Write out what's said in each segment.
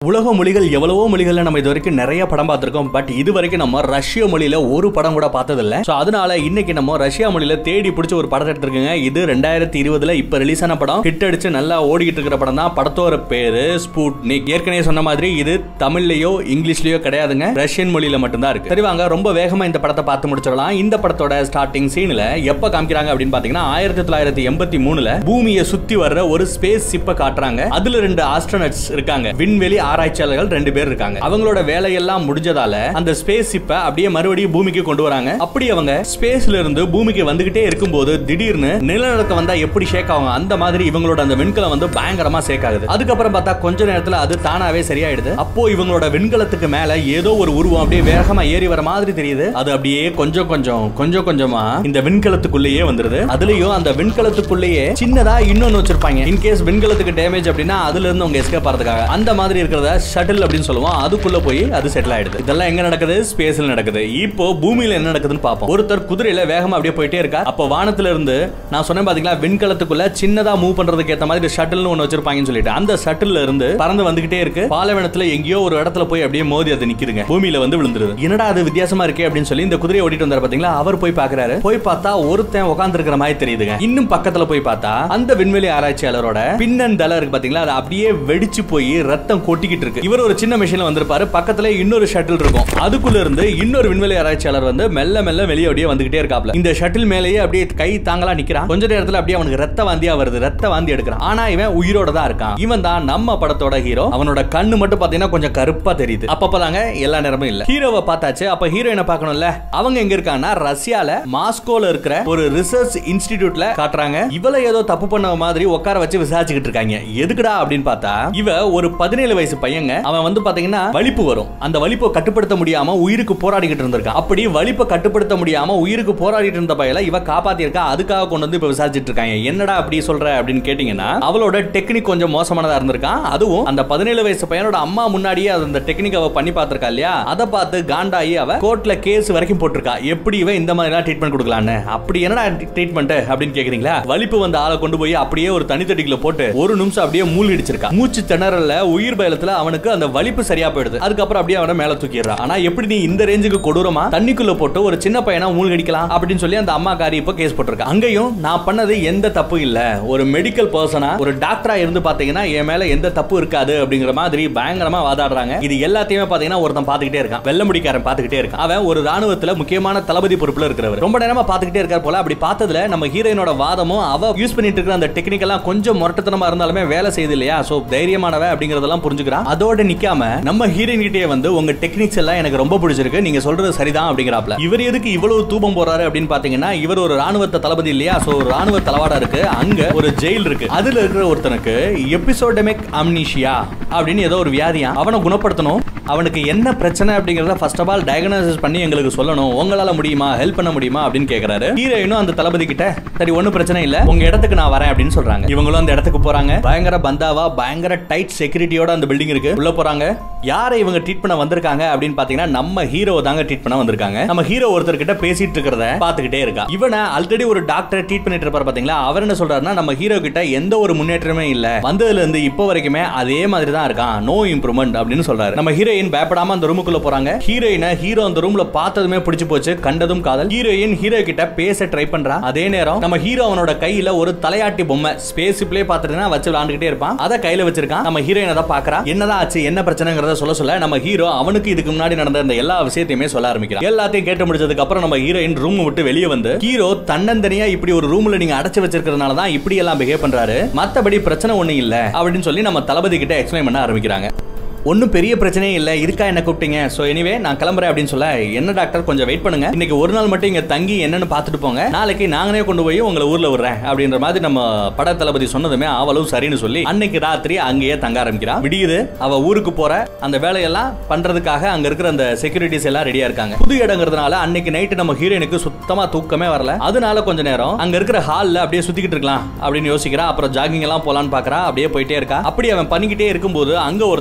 உலக மொழிகள் எவ்வளவோ மொழிகள்ல நம்ம இது வரைக்கும் நிறைய படம் பார்த்திருக்கோம் பட் இது வரைக்கும் நம்ம ரஷ்ய மொழியில ஒரு படம் கூட பார்த்ததில்ல சோ அதனால இன்னைக்கு நம்ம ரஷ்யா மொழியில தேடி பிடிச்ச ஒரு படத்தை எடுத்திருக்கோங்க இது ரெண்டாயிரத்தி இருபதுல இப்ப ரிலீஸ் ஆன படம் ஹிட் அடிச்சு நல்லா ஓடிக்கிட்டு இருக்கிற படம் தான் படத்தோட பேரு ஸ்பூட்னிக் ஏற்கனவே சொன்ன மாதிரி இது தமிழ்லயோ இங்கிலீஷ்லயோ கிடையாதுங்க ரஷ்யன் மொழியில மட்டும்தான் இருக்கு சரி வாங்க ரொம்ப வேகமா இந்த படத்தை பார்த்து முடிச்சிடலாம் இந்த படத்தோட ஸ்டார்டிங் சீன்ல எப்ப காமிக்கிறாங்க அப்படின்னு பாத்தீங்கன்னா ஆயிரத்தி தொள்ளாயிரத்தி எண்பத்தி மூணுல பூமியை சுத்தி வர்ற ஒரு ஸ்பேஸ் ஷிப்பை காட்டுறாங்க அதுல ரெண்டு ஆஸ்ட்ரோனட்ஸ் இருக்காங்க விண்வெளி ஆராய்ச்சியாளர்கள் ரெண்டு பேர் இருக்காங்க அவங்களோட வேலையெல்லாம் முடிஞ்சதால அந்த ஸ்பேஸ் ஷிப்பை அப்படியே மறுபடியும் பூமிக்கு கொண்டு வராங்க அப்படி அவங்க ஸ்பேஸ்ல இருந்து பூமிக்கு வந்துகிட்டே இருக்கும்போது திடீர்னு நிலநடுக்கம் வந்தா எப்படி ஷேக் ஆகும் அந்த மாதிரி இவங்களோட அந்த விண்கலம் வந்து பயங்கரமா ஷேக் ஆகுது அதுக்கப்புறம் பார்த்தா கொஞ்ச நேரத்துல அது தானாவே சரியாயிடுது அப்போ இவங்களோட விண்கலத்துக்கு மேல ஏதோ ஒரு உருவம் அப்படியே வேகமா ஏறி வர மாதிரி தெரியுது அது அப்படியே கொஞ்சம் கொஞ்சம் கொஞ்சம் கொஞ்சமா இந்த விண்கலத்துக்குள்ளேயே வந்துருது அதுலயும் அந்த விண்கலத்துக்குள்ளேயே சின்னதா இன்னொன்னு வச்சிருப்பாங்க இன்கேஸ் விண்கலத்துக்கு டேமேஜ் அப்படின்னா அதுல இருந்து அவங்க எஸ்கேப் ஆறதுக்காக அந்த மாதிரி இருக்கிறத ஷட்டில் அப்படின்னு சொல்லுவோம் அதுக்குள்ள போய் அது செட்டில் ஆயிடுது இதெல்லாம் எங்க நடக்குது ஸ்பேஸ்ல நடக்குது இப்போ பூமியில என்ன நடக்குதுன்னு பார்ப்போம் ஒருத்தர் குதிரையில வேகமா அப்படியே போயிட்டே இருக்கா அப்போ வானத்துல இருந்து நான் சொன்னேன் பாத்தீங்களா விண்கலத்துக்குள்ள சின்னதா மூவ் பண்றதுக்கு ஏத்த மாதிரி ஷட்டில்னு ஒன்னு வச்சிருப்பாங்கன்னு சொல்லிட்டு அந்த ஷட்டில்ல இருந்து பறந்து வந்துகிட்டே இருக்கு பாலைவனத்துல எங்கேயோ ஒரு இடத்துல போய் அப்படியே மோதி அது நிக்குதுங்க பூமியில வந்து விழுந்துருது என்னடா அது வித்தியாசமா இருக்கே அப்படின்னு சொல்லி இந்த குதிரையை ஓட்டிட்டு வந்தாரு பாத்தீங்களா அவர் போய் பாக்குறாரு போய் பார்த்தா ஒருத்தன் உட்கார்ந்து இருக்கிற மாதிரி தெரியுதுங்க இன்னும் பக்கத்துல போய் பார்த்தா அந்த விண்வெளி ஆராய்ச்சியாளரோட பின்னந்தலை இருக்கு பாத்தீங்களா அது அப்படியே வெடிச்சு போய் ரத்தம் கொட்டிக்கிட்டு இருக்கு இவர் ஒரு சின்ன மிஷின்ல வந்திருப்பாரு பக்கத்துல இன்னொரு ஷட்டில் இருக்கும் அதுக்குள்ள இருந்து இன்னொரு விண்வெளி ஆராய்ச்சியாளர் வந்து மெல்ல மெல்ல வெளியே அப்படியே வந்துகிட்டே இருக்காப்ல இந்த ஷட்டில் மேலேயே அப்படியே கை தாங்களா நிக்கிறான் கொஞ்ச நேரத்துல அப்படியே அவனுக்கு ரத்த வாந்தியா வருது ரத்த வாந்தி எடுக்கிறான் ஆனா இவன் உயிரோட தான் இருக்கான் இவன் தான் நம்ம படத்தோட ஹீரோ அவனோட கண்ணு மட்டும் பாத்தீங்கன்னா கொஞ்சம் கருப்பா தெரியுது அப்பப்பதாங்க எல்லா நேரமும் இல்ல ஹீரோவை பார்த்தாச்சு அப்ப ஹீரோயினை பார்க்கணும்ல அவங்க எங்க இருக்காங்கன்னா ரஷ்யால மாஸ்கோல இருக்கிற ஒரு ரிசர்ச் இன்ஸ்டிடியூட்ல காட்டுறாங்க இவள ஏதோ தப்பு பண்ண மாதிரி உட்கார வச்சு விசாரிச்சுக்கிட்டு இருக்காங்க எதுக்குடா அப்படின்னு பார்த்தா இவ ஒரு பதினேழு வயசு பையங்க அவன் வந்து பாத்தீங்கன்னா வலிப்பு வரும் அந்த வலிப்பை கட்டுப்படுத்த முடியாம உயிருக்கு போராடிக்கிட்டு இருந்திருக்கான் அப்படி வலிப்பை கட்டுப்படுத்த முடியாம உயிருக்கு போராடிட்டு இருந்த பையல இவ காப்பாத்தி இருக்கா அதுக்காக கொண்டு வந்து இப்ப விசாரிச்சுட்டு இருக்காங்க என்னடா அப்படி சொல்ற அப்படின்னு கேட்டீங்கன்னா அவளோட டெக்னிக் கொஞ்சம் மோசமானதா இருந்திருக்கான் அதுவும் அந்த பதினேழு வயசு பையனோட அம்மா முன்னாடியே அது அந்த டெக்னிக் அவ பண்ணி பார்த்திருக்கா இல்லையா அதை பார்த்து காண்டாயி அவ கோர்ட்ல கேஸ் வரைக்கும் போட்டிருக்கா எப்படி இவன் இந்த மாதிரி ட்ரீட்மெண்ட் கொடுக்கலான்னு அப்படி என்னடா ட்ரீட்மெண்ட் அப்படின்னு கேக்குறீங்களா வலிப்பு வந்த ஆளை கொண்டு போய் அப்படியே ஒரு தனித்தடிக்குள்ள போட்டு ஒரு நிமிஷம் அப்படியே மூழ்கிடிச்சிருக்கா மூச்சு திணறல உயிர் பயலத்துல அவனுக்கு அந்த வலிப்பு சரியா போயிடுது அதுக்கப்புறம் அப்படியே அவனை மேல தூக்கிடுறான் ஆனா எப்படி நீ இந்த ரேஞ்சுக்கு கொடூரமா தண்ணிக்குள்ள போட்டு ஒரு சின்ன பையனா மூழ்கடிக்கலாம் அப்படின்னு சொல்லி அந்த அம்மா காரி இப்ப கேஸ் போட்டிருக்கா அங்கேயும் நான் பண்ணது எந்த தப்பு இல்ல ஒரு மெடிக்கல் பர்சனா ஒரு டாக்டரா இருந்து பாத்தீங்கன்னா என் மேல எந்த தப்பு இருக்காது அப்படிங்கிற மாதிரி பயங்கரமா வாதாடுறாங்க இது எல்லாத்தையுமே பாத்தீங்கன்னா ஒருத்தன் பாத்துக்கிட்டே இருக்கான் வெள்ள முடிக்காரன் பாத்துக்கிட்டே இருக்கான் அவன் ஒரு ராணுவத்துல முக்கியமான தளபதி பொறுப்புல இருக்கிறவர் ரொம்ப நேரமா பாத்துக்கிட்டே இருக்கார் போல அப்படி பார்த்ததுல நம்ம ஹீரோயினோட வாதமும் அவ யூஸ் பண்ணிட்டு இருக்கிற அந்த டெக்னிக் எல்லாம் கொஞ்சம் முரட்டுத்தனமா இருந்தாலுமே வேலை செய்யுது இல்லையா சோ தைரியமானவ அப்படிங்கறதெல்லாம் புரிஞ்சுக்கிறான் அதோட நிக்காம நம்ம ஹீரோயின் கிட்டே வந்து உங்க டெக்னிக்ஸ் எல்லாம் எனக்கு ரொம்ப பிடிச்சிருக்கு நீங்க சொல்றது சரிதான் அப்படிங்கிறாப்ல இவர் எதுக்கு இவ்வளவு தூபம் போறாரு அப்படின்னு பாத்தீங்கன்னா இவர் ஒரு ராணுவத்தை தளபதி இல்லையா சோ ஒரு ராணுவ தளவாடா இருக்கு அங்க ஒரு ஜெயில் இருக்கு அதுல இருக்கிற ஒருத்தனுக்கு எபிசோடமிக் அம்னீஷியா அப்படின்னு ஏதோ ஒரு வியாதியா அவனை குணப்படுத்தணும் அவனுக்கு என்ன பிரச்சனை அப்படிங்கறத ஃபர்ஸ்ட் ஆஃப் ஆல் டயக்னோசிஸ் பண்ணி எங்களுக்கு சொல்லணும் உங்களால முடியுமா ஹெல்ப் பண்ண முடியுமா அப்படின்னு கேக்குறாரு ஹீரோயினும் அந்த தளபதி கிட்ட சரி ஒன்னும் பிரச்சனை இல்ல உங்க இடத்துக்கு நான் வரேன் அப்படின்னு சொல்றாங்க இவங்களும் அந்த இடத்துக்கு போறாங்க பயங்கர பந்தாவா பயங்கர டைட் செக்யூரிட்டியோட அந்த பில்டிங் இருக்கு உள்ள போறாங்க யாரை இவங்க ட்ரீட் பண்ண வந்திருக்காங்க அப்படின்னு பாத்தீங்கன்னா நம்ம ஹீரோ தாங்க ட்ரீட் பண்ண வந்திருக்காங்க நம்ம ஹீரோ ஒருத்தர் கிட்ட பேசிட்டு இருக்கிறத பாத்துக்கிட்டே இருக்கா இவனை ஆல்ரெடி ஒரு டாக்டர் ட்ரீட் பண்ணிட்டு இருப்பாரு பாத்தீங்களா அவர் என்ன சொல்றாருன்னா நம்ம ஹீரோ கிட்ட எந்த ஒரு முன்னேற்றமே இல்ல வந்ததுல இருந்து இப்போ வரைக்குமே அதே மாதிரி தான் இருக்கான் நோ இம்ப்ரூவ்மெண்ட் அப்படின்னு சொல்றாரு நம்ம ஹீரோயின் பயப்படாம அந்த ரூமுக்குள்ள போறாங்க ஹீரோயினை ஹீரோ அந்த ரூம்ல பார்த்ததுமே பிடிச்சு போச்சு கண்டதும் காதல் ஹீரோயின் ஹீரோ கிட்ட பேச ட்ரை பண்றா அதே நேரம் நம்ம ஹீரோ அவனோட கையில ஒரு தலையாட்டி பொம்மை ஸ்பேஸ் பிளே பாத்துட்டுனா வச்சு விளையாண்டுகிட்டே இருப்பான் அதை கையில வச்சிருக்கான் நம்ம ஹீரோயின் அதை பாக்குறா என்னதான் ஆச்சு என்ன பிரச்சனைங்கிறத சொல்ல சொல்ல நம்ம ஹீரோ அவனுக்கு இதுக்கு முன்னாடி நடந்த இந்த எல்லா விஷயத்தையுமே சொல்ல ஆரம்பிக்கிறான் எல்லாத்தையும் கேட்டு முடிச்சதுக்கு அப்புறம் நம்ம ஹீரோயின் ரூம் விட்டு வெளியே வந்து ஹீரோ தன்னந்தனியா இப்படி ஒரு ரூம்ல நீங்க அடைச்சு வச்சிருக்கிறதுனால தான் இப்படி எல்லாம் பிஹேவ் பண்றாரு மத்தபடி பிரச்சனை ஒண்ணு இல்ல அப்படின்னு சொல்லி நம்ம தளபதி கிட்ட எக்ஸ்பிளைன் பண்ண ஆரம்பிக்கிறாங்க ஒன்றும் பெரிய பிரச்சனையே இல்லை இருக்கா என்ன கூப்பிட்டீங்க ஸோ எனிவே நான் கிளம்புறேன் அப்படின்னு சொல்ல என்ன டாக்டர் கொஞ்சம் வெயிட் பண்ணுங்க இன்னைக்கு ஒரு நாள் மட்டும் இங்க தங்கி என்னன்னு பார்த்துட்டு போங்க நாளைக்கு நாங்களே கொண்டு போய் உங்களை ஊர்ல விடுறேன் அப்படின்ற மாதிரி நம்ம பட தளபதி சொன்னதுமே அவளும் சரின்னு சொல்லி அன்னைக்கு ராத்திரி அங்கேயே தங்க ஆரம்பிக்கிறான் விடியுது அவ ஊருக்கு போற அந்த வேலையெல்லாம் பண்றதுக்காக அங்க இருக்கிற அந்த செக்யூரிட்டிஸ் எல்லாம் ரெடியா இருக்காங்க புது இடங்கிறதுனால அன்னைக்கு நைட்டு நம்ம ஹீரோயினுக்கு சுத்தமா தூக்கமே வரல அதனால கொஞ்ச நேரம் அங்க இருக்கிற ஹால்ல அப்படியே சுத்திக்கிட்டு இருக்கலாம் அப்படின்னு யோசிக்கிறா அப்புறம் ஜாகிங் எல்லாம் போலான்னு பாக்குறா அப்படியே போயிட்டே இருக்கா அப்படி அவன் பண்ணிக்கிட்டே இருக்கும்போது அங்க ஒருத்தன் அவன் மேல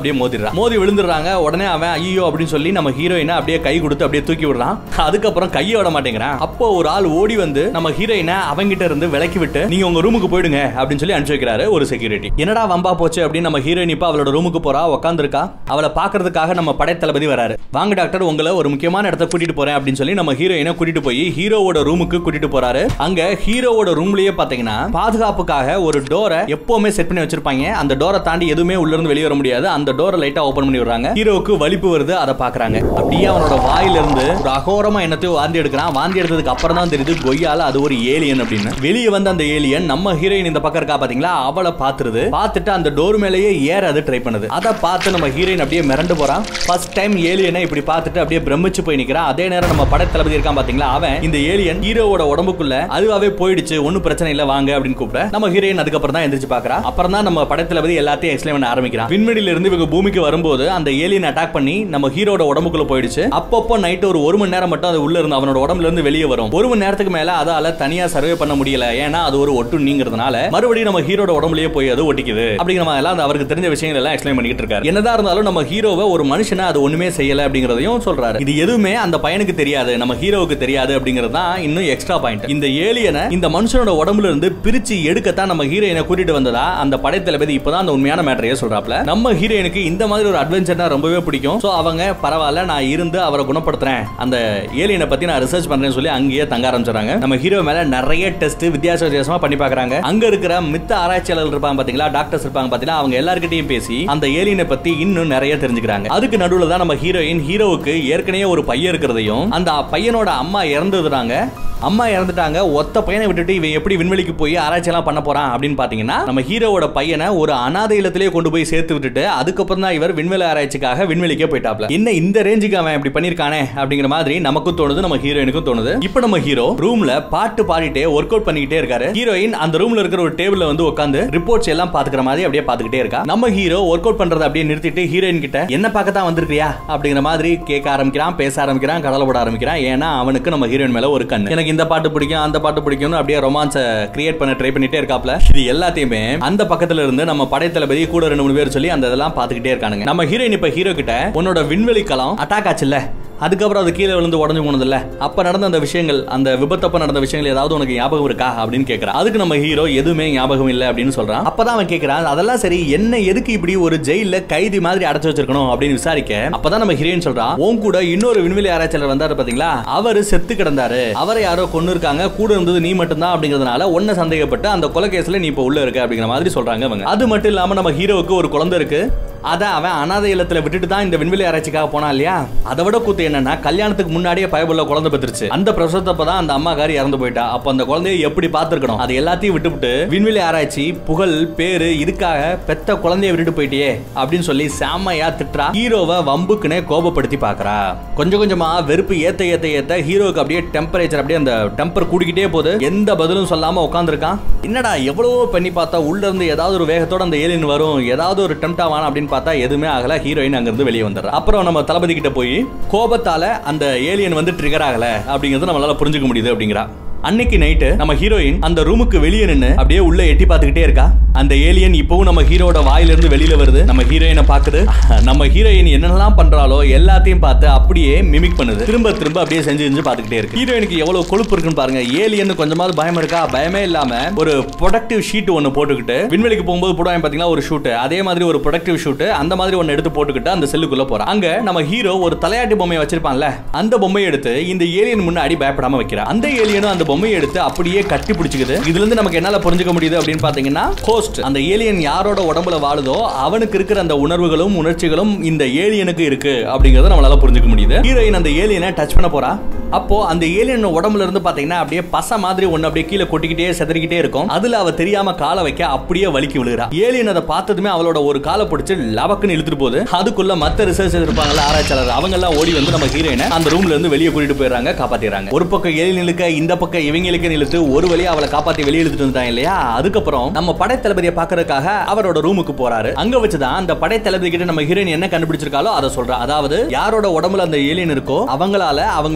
அப்படியே மோதிடுறான் மோதி விழுந்துடுறாங்க உடனே அவன் ஐயோ அப்படின்னு சொல்லி நம்ம ஹீரோயினை அப்படியே கை கொடுத்து அப்படியே தூக்கி விடுறான் அதுக்கப்புறம் கையை விட மாட்டேங்கிறான் அப்போ ஒரு ஆள் ஓடி வந்து நம்ம ஹீரோயினை அவங்கிட்ட இருந்து விலக்கி விட்டு நீங்க உங்க ரூமுக்கு போயிடுங்க அப்படின்னு சொல்லி அனுப்பிச்சு வைக்கிறாரு ஒரு செக்யூரிட்டி என்னடா வம்பா போச்சு அப்படின்னு நம்ம ஹீரோயின் இப்ப அவளோட ரூமுக்கு போறா உட்காந்துருக்கா அவளை பாக்குறதுக்காக நம்ம படைத்தளபதி வராரு வாங்க டாக்டர் உங்களை ஒரு முக்கியமான இடத்த கூட்டிட்டு போறேன் அப்படின்னு சொல்லி நம்ம ஹீரோயினை கூட்டிட்டு போய் ஹீரோவோட ரூமுக்கு கூட்டிட்டு போறாரு அங்க ஹீரோவோட ரூம்லயே பாத்தீங்கன்னா பாதுகாப்புக்காக ஒரு டோரை எப்பவுமே செட் பண்ணி வச்சிருப்பாங்க அந்த டோரை தாண்டி எதுவுமே உள்ள இருந்து வெளியே வர முடியாது அந்த டோரை லைட்டா ஓபன் பண்ணி விடுறாங்க ஹீரோவுக்கு வலிப்பு வருது அதை பாக்குறாங்க அப்படியே அவனோட வாயில இருந்து ஒரு அகோரமா என்னத்தையும் வாந்தி எடுக்கிறான் வாந்தி எடுத்ததுக்கு அப்புறம் தான் தெரியுது கொய்யால அது ஒரு ஏலியன் அப்படின்னு வெளியே வந்து அந்த ஏலியன் நம்ம ஹீரோயின் இந்த பக்கம் இருக்கா பாத்தீங்களா அவளை பாத்துருது பார்த்துட்டு அந்த டோர் மேலேயே ஏற அது ட்ரை பண்ணுது அதை பார்த்து நம்ம ஹீரோயின் அப்படியே மிரண்டு போறான் ஃபர்ஸ்ட் டைம் ஏலியனை இப்படி பார்த்துட்டு அப்படியே பிரமிச்சு போய் நிக்கிறான் அதே நேரம் நம்ம படத்தளபதி இருக்கான் பாத்தீங்களா அவன் இந்த ஏலியன் ஹீரோவோட உடம்புக்குள்ள அதுவாவே போயிடுச்சு ஒன்னும் பிரச்சனை இல்ல வாங்க அப்படின்னு கூப்பிட நம்ம ஹீரோயின் அதுக்கப்புறம் தான் எந்திரிச்சு பாக்குறா அப்புறம் தான் நம்ம படத்தளபதி எல்லாத்தையும் எக்ஸ்பிளைன் பண்ண ஆரம்பிக்கிறான் விண்வெளியில இருந்து இவங்க பூமிக்கு வரும்போது அந்த ஏலியன் அட்டாக் பண்ணி நம்ம ஹீரோட உடம்புக்குள்ள போயிடுச்சு அப்பப்போ நைட் ஒரு ஒரு மணி நேரம் மட்டும் அது உள்ள இருந்து அவனோட உடம்புல இருந்து வெளியே வரும் ஒரு மணி நேரத்துக்கு மேல அதால தனியா சர்வே பண்ண முடியல ஏன்னா அது ஒரு ஒட்டுண்ணிங்கிறதுனால மறுபடியும் நம்ம ஹீரோட உடம்புலயே போய் அது ஒட்டிக்குது அப்படிங்கிற மாதிரி எல்லாம் அந்த அவருக்கு தெரிஞ்ச விஷயங்கள் எல்லாம் எக்ஸ்பிளைன் பண்ணிட்டு இருக்காரு என்னதான் இருந்தாலும் நம்ம ஹீரோவை ஒரு மனுஷனை அது ஒண்ணுமே செய்யல அப்படிங்கறதையும் சொல்றாரு இது எதுவுமே அந்த பையனுக்கு தெரியாது நம்ம ஹீரோவுக்கு தெரியாது அப்படிங்கிறது தான் இன்னும் எக்ஸ்ட்ரா பாயிண்ட் இந்த ஏலியனை இந்த மனுஷனோட உடம்புல இருந்து பிரிச்சு எடுக்கத்தான் நம்ம ஹீரோயினை கூட்டிட்டு வந்ததா அந்த படைத்தளபதி இப்பதான் அந்த உண்மையான மேட்டரையே சொல்றாப்ல நம்ம ஹீரோயினுக்கு இந்த மாதிரி ஒரு அட்வென்ச்சர்னா ரொம்பவே பிடிக்கும் சோ அவங்க பரவாயில்ல நான் இருந்து அவரை குணப்படுத்துறேன் அந்த ஏலியனை பத்தி நான் ரிசர்ச் பண்றேன்னு சொல்லி அங்கேயே தங்க ஆரம்பிச்சாங்க நம்ம ஹீரோ மேல நிறைய டெஸ்ட் வித்தியாச வித்தியாசமா பண்ணி பாக்குறாங்க அங்க இருக்கிற மித்த ஆராய்ச்சியாளர்கள் இருப்பாங்க பாத்தீங்களா டாக்டர்ஸ் இருப்பாங்க பாத்தீங்களா அவங்க எல்லார்கிட்டயும் பேசி அந்த ஏலியனை பத்தி இன்னும் நிறைய தெரிஞ்சுக்கிறாங்க அதுக்கு நடுவுல தான் நம்ம ஹீரோயின் ஹீரோவுக்கு ஏற்கனவே ஒரு பையன் இருக்கிறதையும் அந்த பையனோட அம்மா இறந்துடுறாங்க அம்மா இறந்துட்டாங்க ஒத்த பையனை விட்டுட்டு இவன் எப்படி விண்வெளிக்கு போய் ஆராய்ச்சி எல்லாம் பண்ண போறான் அப்படின்னு பாத்தீங்கன்னா நம்ம ஹீரோவோட பையனை ஒரு அனாதை இல்லத்திலேயே கொண்டு போய் சேர்த்து விட்டுட்டு அதுக்கப்புறம் தான் இவர் விண்வெளி ஆராய்ச்சிக்காக விண்வெளிக்கே போயிட்டாப்ல என்ன இந்த ரேஞ்சுக்கு அவன் இப்படி பண்ணிருக்கானே அப்படிங்கிற மாதிரி நமக்கும் தோணுது நம்ம ஹீரோயினுக்கும் தோணுது இப்போ நம்ம ஹீரோ ரூம்ல பாட்டு பாடிட்டே ஒர்க் அவுட் பண்ணிக்கிட்டே இருக்காரு ஹீரோயின் அந்த ரூம்ல இருக்கிற ஒரு டேபிள்ல வந்து உட்காந்து ரிப்போர்ட்ஸ் எல்லாம் பாத்துக்கிற மாதிரி அப்படியே பாத்துக்கிட்டே இருக்கா நம்ம ஹீரோ ஒர்க் அவுட் பண்றதை அப்படியே நிறுத்திட்டு ஹீரோயின் கிட்ட என்ன பார்க்க தான் வந்திருக்கியா அப்படிங்கிற மாதிரி கேட்க ஆரம்பிக்கிறான் பேச ஆரம்பிக்கிறான் கடலை போட ஆரம்பிக்கிறான் ஏன்னா அவனுக்கு நம்ம ஹீரோயின் மேல ஒரு கண் எனக்கு இந்த பாட்டு பிடிக்கும் அந்த பாட்டு பிடிக்கும்னு அப்படியே ரொமான்ஸை கிரியேட் பண்ண ட்ரை பண்ணிட்டே இருக்காப்ல இது எல்லாத்தையுமே அந்த பக்கத்துல இருந்து நம்ம படைத்தளபதி கூட ரெண்டு மூணு பேர் சொல்லி அந்த இதெல்லாம் பாத்துக்கிட்டே இருக்கானுங்க நம்ம ஹீரோயின் இப்ப ஹீரோ கிட்ட உன்னோட விண்வெளி களம் அட்டாக் ஆச்சுல்ல அதுக்கப்புறம் அது கீழே விழுந்து உடஞ்சு போனதில்ல அப்ப நடந்த அந்த விஷயங்கள் அந்த விபத்தப்ப நடந்த விஷயங்கள் ஏதாவது உனக்கு ஞாபகம் இருக்கா அப்படின்னு கேட்கறான் அதுக்கு நம்ம ஹீரோ எதுவுமே ஞாபகம் இல்லை அப்படின்னு சொல்றான் அப்பதான் அவன் கேட்கறான் அதெல்லாம் சரி என்ன எதுக்கு இப்படி ஒரு ஜெயில கைதி மாதிரி அடைச்சு வச்சிருக்கணும் அப்படின்னு விசாரிக்க அப்பதான் நம்ம ஹீரோயின் சொல்றான் உன் கூட இன்னொரு விண்வெளி ஆராய்ச்சியாளர் வந்தாரு பாத்தீங்களா அவரு செத்து கிடந்தாரு அவரை யாரோ கொண்டு இருக்காங்க கூட இருந்தது நீ மட்டும்தான் அப்படிங்கறதுனால ஒன்ன சந்தேகப்பட்டு அந்த கொலை கேஸ்ல நீ இப்ப உள்ள இருக்க அப்படிங்கிற மாதிரி சொல்றாங்க அவங்க அது மட்டும் இல்லாம நம்ம ஹீரோவுக்கு ஒரு குழந்தை இருக்கு அத அவன் அனாதை இல்லத்துல விட்டுட்டு தான் இந்த விண்வெளி ஆராய்ச்சிக்காக போனான் இல்லையா அதை விட கூத்து என்னன்னா கல்யாணத்துக்கு முன்னாடியே பயபுள்ள குழந்தை பெற்றுச்சு அந்த பிரசவத்தப்ப தான் அந்த அம்மாக்காரி இறந்து போயிட்டா அப்ப அந்த குழந்தையை எப்படி பார்த்திருக்கணும் அது எல்லாத்தையும் விட்டுவிட்டு விண்வெளி ஆராய்ச்சி புகழ் பேரு இதுக்காக பெத்த குழந்தைய விட்டுட்டு போயிட்டியே அப்படின்னு சொல்லி செம்மையா திட்டுறா ஹீரோவை வம்புக்குனே கோபப்படுத்தி பாக்குறா கொஞ்சம் கொஞ்சமா வெறுப்பு ஏத்த ஏத்த ஏத்த ஹீரோவுக்கு அப்படியே டெம்பரேச்சர் அப்படியே அந்த டெம்பர் கூடிக்கிட்டே போகுது எந்த பதிலும் சொல்லாம உட்காந்துருக்கான் என்னடா எவ்வளவோ பண்ணி பார்த்தா உள்ள இருந்து ஏதாவது ஒரு வேகத்தோட அந்த ஏலியன் வரும் ஏதாவது ஒரு டெம்ட் ஆவான் அப்படின்னு பார்த்தா எதுவுமே ஆகல ஹீரோயின் அங்கிருந்து வெளியே வந்துடுறா அப்புறம் நம்ம தளபதி கிட்ட போய் கோபத்தால அந்த ஏலியன் வந்து ட்ரிகர் ஆகல அப்படிங்கறது நம்மளால புரிஞ்சுக்க முடியுது அப்படிங்கிறா அன்னைக்கு நைட்டு நம்ம ஹீரோயின் அந்த ரூமுக்கு வெளியே நின்னு அப்படியே உள்ள எட்டி பார்த்துக்கிட்டே இருக்கா அந்த ஏலியன் இப்பவும் நம்ம ஹீரோட வாயிலிருந்து வெளியில வருது நம்ம ஹீரோயினை பாக்குது நம்ம ஹீரோயின் என்னெல்லாம் பண்றாலோ எல்லாத்தையும் பார்த்து அப்படியே மிமிக் பண்ணுது திரும்ப திரும்ப அப்படியே செஞ்சு செஞ்சு பார்த்துக்கிட்டே இருக்கு ஹீரோயினுக்கு எவ்வளவு கொழுப்பு இருக்குன்னு பாருங்க ஏலியன் கொஞ்சமாவது பயம் இருக்கா பயமே இல்லாம ஒரு ப்ரொடக்டிவ் ஷீட் ஒன்னு போட்டுக்கிட்டு விண்வெளிக்கு போகும்போது போடுவாங்க பாத்தீங்களா ஒரு ஷூட் அதே மாதிரி ஒரு ப்ரொடக்டிவ் ஷூட் அந்த மாதிரி ஒன்னு எடுத்து போட்டுக்கிட்டு அந்த செல்லுக்குள்ள போறான் அங்க நம்ம ஹீரோ ஒரு தலையாட்டி பொம்மையை வச்சிருப்பான்ல அந்த பொம்மையை எடுத்து இந்த ஏலியன் முன்னாடி பயப்படாம வைக்கிறான் அந்த ஏலியனும் அந்த பொம்மையை எடுத்து அப்படியே கட்டி பிடிச்சிக்குது இதுல இருந்து நமக்கு என்னால புரிஞ்சுக்க முடியுது அப்படின்னு பாத்தீங்கன்னா ஹோஸ்ட் அந்த ஏலியன் யாரோட உடம்புல வாழுதோ அவனுக்கு இருக்கிற அந்த உணர்வுகளும் உணர்ச்சிகளும் இந்த ஏலியனுக்கு இருக்கு அப்படிங்கறத நம்மளால புரிஞ்சுக்க முடியுது ஹீரோயின் அந்த ஏலியனை டச் பண்ண போறா அப்போ அந்த ஏலியன் உடம்புல இருந்து பாத்தீங்கன்னா அப்படியே பச மாதிரி ஒண்ணு அப்படியே கீழே கொட்டிக்கிட்டே செதறிக்கிட்டே இருக்கும் அதுல அவ தெரியாம காலை வைக்க அப்படியே வலிக்கி விழுகிறா ஏலியன் அதை பார்த்ததுமே அவளோட ஒரு காலை பிடிச்சு லபக்குன்னு இழுத்துட்டு போகுது அதுக்குள்ள மத்த ரிசர்ச் இருப்பாங்கல்ல ஆராய்ச்சியாளர் அவங்க எல்லாம் ஓடி வந்து நம்ம ஹீரோயினை அந்த ரூம்ல இருந்து வெளியே கூட்டிட்டு போயிடுறாங்க காப்பாத்திடுறாங்க ஒரு பக்கம் ஏலியன் இழுக்க இந்த பக்கம் இவங்க இழுக்க இழுத்து ஒரு வழியா அவளை காப்பாத்தி வெளியே இழுத்துட்டு வந்துட்டாங்க இல்லையா அதுக்கப்புறம் நம்ம படை தளபதியை பாக்குறதுக்காக அவரோட ரூமுக்கு போறாரு அங்க வச்சுதான் அந்த படை தளபதி கிட்ட நம்ம ஹீரோயின் என்ன கண்டுபிடிச்சிருக்காலோ அதை சொல்றா அதாவது யாரோட உடம்புல அந்த ஏலியன் இருக்கோ அவங்களால அவங்களோட எமோ